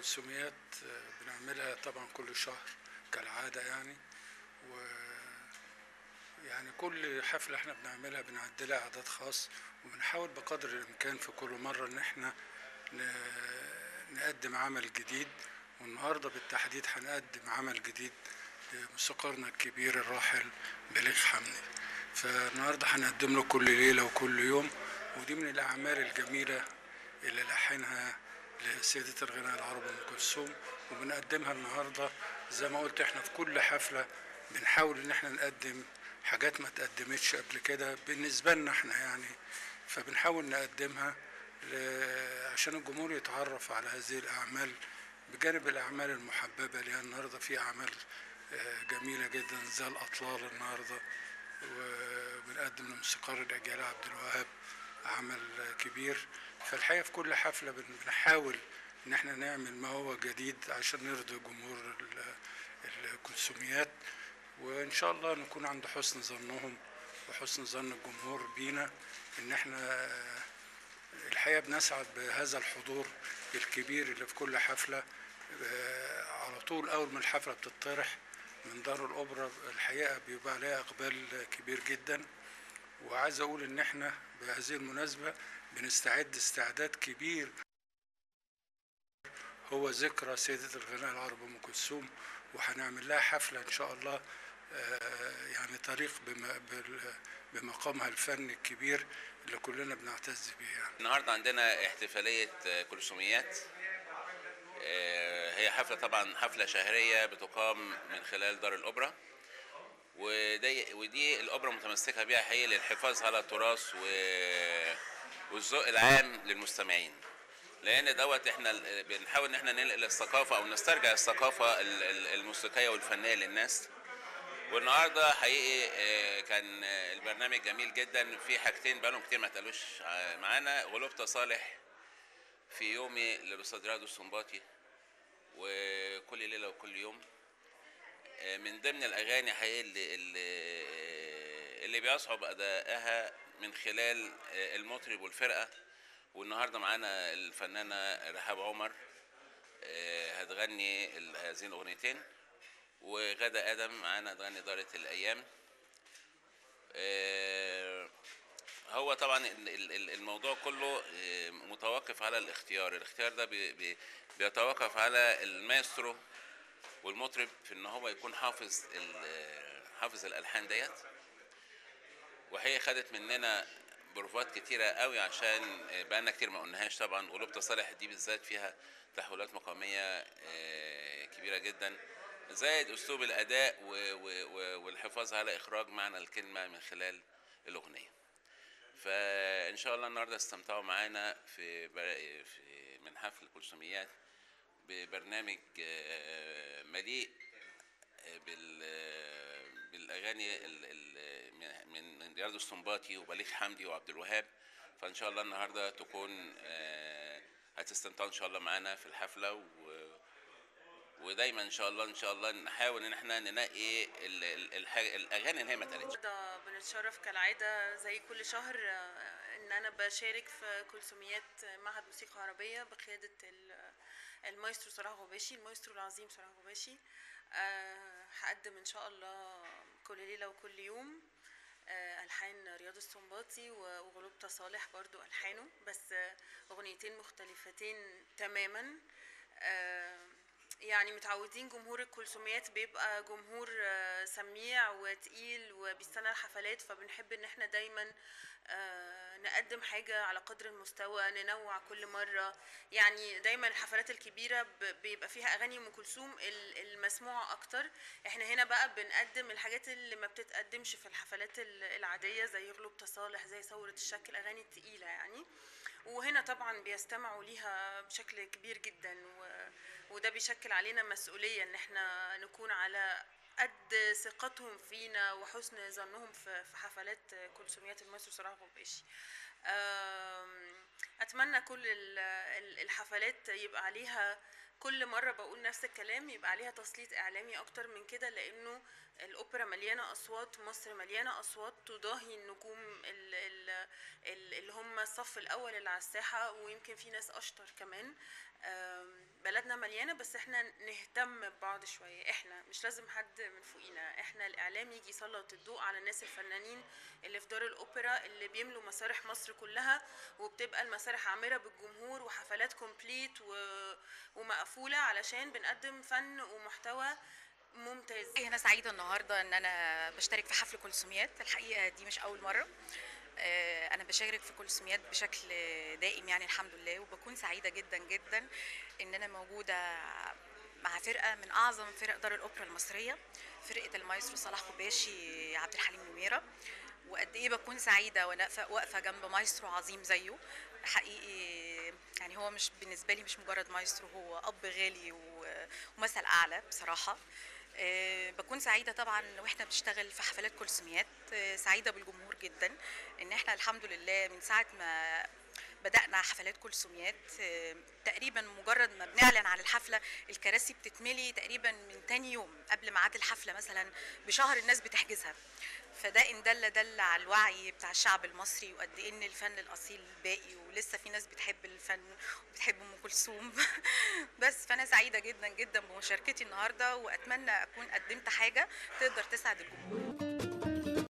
كلثوميات آه، بنعملها طبعا كل شهر كالعادة يعني و يعني كل حفلة احنا بنعملها بنعدلها إعداد خاص وبنحاول بقدر الإمكان في كل مرة إن احنا ن- نقدم عمل جديد والنهاردة بالتحديد هنقدم عمل جديد لموسيقارنا الكبير الراحل بليغ حمدي فالنهاردة هنقدم له كل ليلة وكل يوم ودي من الأعمال الجميلة اللي لحنها لسيدة الغناء العربي أم كلثوم وبنقدمها النهاردة زي ما قلت احنا في كل حفلة بنحاول ان احنا نقدم حاجات ما تقدمتش قبل كده بالنسبة لنا احنا يعني فبنحاول نقدمها ل- عشان الجمهور يتعرف على هذه الأعمال بجانب الأعمال المحببة ليها النهاردة في أعمال آه، جميلة جدا زي الأطلال النهاردة وبنقدم لموسيقار الأجيال عبد الوهاب عمل كبير فالحقيقة في كل حفلة بن- بنحاول إن احنا نعمل ما هو جديد عشان نرضي جمهور ال- الكلثوميات وإن شاء الله نكون عند حسن ظنهم وحسن ظن الجمهور بينا إن احنا الحقيقة بنسعد بهذا الحضور الكبير اللي في كل حفلة آه، على طول أول ما الحفلة بتطرح من دار الأوبرا الحقيقة بيبقى عليها إقبال كبير جدا وعايز أقول إن إحنا بهذه المناسبة بنستعد استعداد كبير هو ذكرى سيدة الغناء العربي أم كلثوم وهنعمل لها حفلة إن شاء الله آه، يعني تاريخ بم- بال- بمقامها الفني الكبير اللي كلنا بنعتز بيه يعني. النهارده عندنا احتفاليه آه، كلثوميات آه، هي حفله طبعا حفله شهريه بتقام من خلال دار الاوبرا ودي ودي الاوبرا متمسكه بيها حقيقي للحفاظ على التراث و- والذوق العام للمستمعين لان دوت احنا ال- بنحاول ان احنا ننقل الثقافه او نسترجع الثقافه ال- ال- الموسيقيه والفنيه للناس والنهارده حقيقي آه، كان آه، البرنامج جميل جدا في حاجتين بقالهم كتير ما اتقالوش آه، معانا غلوب صالح في يومي للاستاذ رياض السنباطي وكل ليله وكل يوم آه، من ضمن الاغاني حقيقي اللي اللي, اللي بيصعب ادائها من خلال آه، المطرب والفرقه والنهارده معانا الفنانه رحاب عمر آه، هتغني ال- هذين الاغنيتين وغدا ادم معانا هتغني دارة الايام آه، هو طبعا ال- ال- ال- الموضوع كله آه، متوقف على الاختيار الاختيار ده بي- بي- بيتوقف على المايسترو والمطرب في ان هو يكون حافظ ال- حافظ الالحان ديت وهي خدت مننا بروفات كتيرة قوي عشان بقالنا كتير ما قلناهاش طبعا قلوب تصالح دي بالذات فيها تحولات مقامية آه، كبيرة جدا زائد اسلوب الاداء و- و- و- والحفاظ على اخراج معنى الكلمة من خلال الاغنية فان شاء الله النهارده استمتعوا معانا في بر- في من حفل كلثوميات ببرنامج آه، مليء آه، بال آه، بالاغاني ال- ال- من من رياض السنباطي وبليغ حمدي وعبد الوهاب فان شاء الله النهارده تكون آه، هتستمتعوا ان شاء الله معانا في الحفله و ودايما ان شاء الله ان شاء الله نحاول ان احنا ننقي ال- ال- الحاجة الاغاني اللي هي ما اتقالتش النهارده بنتشرف كالعادة زي كل شهر آه، إن أنا بشارك في كلثوميات معهد موسيقى عربية بقيادة ال- المايسترو صلاح غباشي المايسترو العظيم صلاح غباشي آه، هقدم إن شاء الله كل ليلة وكل يوم آه، ألحان رياض السنباطي و- وغلوب صالح برضو ألحانه بس آه، أغنيتين مختلفتين تماما آه، يعني متعودين جمهور الكلثوميات بيبقى جمهور آه، سميع وتقيل وبيستنى الحفلات فبنحب ان احنا دايما آه، نقدم حاجة على قدر المستوى ننوع كل مرة يعني دايما الحفلات الكبيرة ب- بيبقى فيها أغاني أم كلثوم ال- المسموعة أكتر احنا هنا بقى بنقدم الحاجات اللي ما بتتقدمش في الحفلات ال- العادية زي غلوب تصالح زي ثورة الشك الأغاني التقيلة يعني وهنا طبعا بيستمعوا ليها بشكل كبير جدا و... وده بيشكل علينا مسؤولية ان احنا نكون على قد ثقتهم فينا وحسن ظنهم في في حفلات كلثوميات المايسترو صلاح غباشي أم، اتمنى كل ال- ال- الحفلات يبقى عليها كل مرة بقول نفس الكلام يبقى عليها تسليط إعلامي أكتر من كده لأنه الأوبرا مليانة أصوات مصر مليانة أصوات تضاهي النجوم ال- ال- ال- اللي هم الصف الأول اللي على الساحة ويمكن في ناس أشطر كمان أم، بلدنا بلدنا مليانه بس احنا نهتم ببعض شويه احنا مش لازم حد من فوقينا احنا الاعلام يجي يسلط الضوء على الناس الفنانين اللي في دار الاوبرا اللي بيملوا مسارح مصر كلها وبتبقى المسارح عامره بالجمهور وحفلات كومبليت و... ومقفوله علشان بنقدم فن ومحتوى ممتاز انا سعيده النهارده ان انا بشترك في حفل كلثوميات الحقيقه دي مش اول مره آه، انا بشارك في كلثوميات بشكل دائم يعني الحمد لله وبكون سعيده جدا جدا ان انا موجوده مع فرقه من اعظم فرق دار الاوبرا المصريه فرقه المايسترو صلاح خباشي عبد الحليم نميره وقد ايه بكون سعيده وانا واقفه واقفه جنب مايسترو عظيم زيه حقيقي يعني هو مش بالنسبه لي مش مجرد مايسترو هو اب غالي و- ومثل اعلى بصراحه آه، بكون سعيده طبعا واحنا بنشتغل في حفلات كلثوميات آه، سعيده بالجمهور جدا ان احنا الحمد لله من ساعه ما بدأنا حفلات كلثوميات آه، تقريبا مجرد ما بنعلن عن الحفلة الكراسي بتتملي تقريبا من تاني يوم قبل ميعاد الحفلة مثلا بشهر الناس بتحجزها فده ان دل دل على الوعي بتاع الشعب المصري وقد ايه ان الفن الاصيل باقي ولسه في ناس بتحب الفن وبتحب ام كلثوم بس فانا سعيده جدا جدا بمشاركتي النهارده واتمنى اكون قدمت حاجه تقدر تسعد الجمهور